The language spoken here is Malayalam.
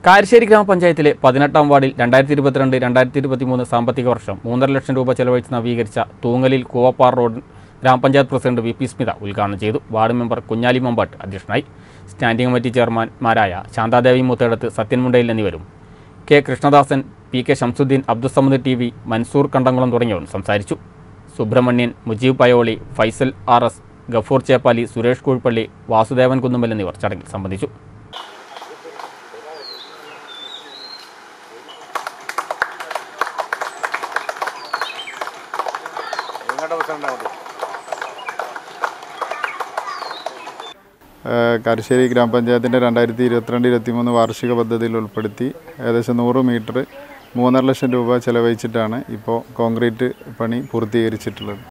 കാരശ്ശേരി ഗ്രാമപഞ്ചായത്തിലെ പതിനെട്ടാം വാർഡിൽ രണ്ടായിരത്തി ഇരുപത്തിരണ്ട് രണ്ടായിരത്തി ഇരുപത്തിമൂന്ന് സാമ്പത്തിക വർഷം മൂന്നര ലക്ഷം രൂപ ചെലവഴിച്ച് നവീകരിച്ച തൂങ്ങലിൽ കൂവപ്പാറ റോഡ് ഗ്രാമപഞ്ചായത്ത് പ്രസിഡന്റ് വി പി സ്മിത ഉദ്ഘാടനം ചെയ്തു വാർഡ് മെമ്പർ കുഞ്ഞാലി മമ്പാട്ട് അധ്യക്ഷനായി സ്റ്റാൻഡിംഗ് കമ്മിറ്റി ചെയർമാൻമാരായ ശാന്താദേവി മുത്തേടത്ത് സത്യൻ മുണ്ടയിൽ എന്നിവരും K Krishnadasan P K Shamsuddin Abdussamad T V Mansoor Kandamkulam തുടങ്ങിയവർ സംസാരിച്ചു സുബ്രഹ്മണ്യൻ മുജീബ് പയോളി ഫൈസൽ ആർ എസ് ഗഫൂർ ചേപ്പാലി സുരേഷ് കുഴിപ്പള്ളി വാസുദേവൻ കുന്നുമ്മൽ എന്നിവർ ചടങ്ങിൽ സംബന്ധിച്ചു ഏഹ് കാരശ്ശേരി ഗ്രാമപഞ്ചായത്തിൻ്റെ രണ്ടായിരത്തി ഇരുപത്തിരണ്ട് ഇരുപത്തിമൂന്ന് വാർഷിക പദ്ധതിയിൽ ഉൾപ്പെടുത്തി ഏകദേശം നൂറ് മീറ്റർ മൂന്നര ലക്ഷം രൂപ ചെലവഴിച്ചിട്ടാണ് ഇപ്പോൾ കോൺക്രീറ്റ് പണി പൂർത്തീകരിച്ചിട്ടുള്ളത്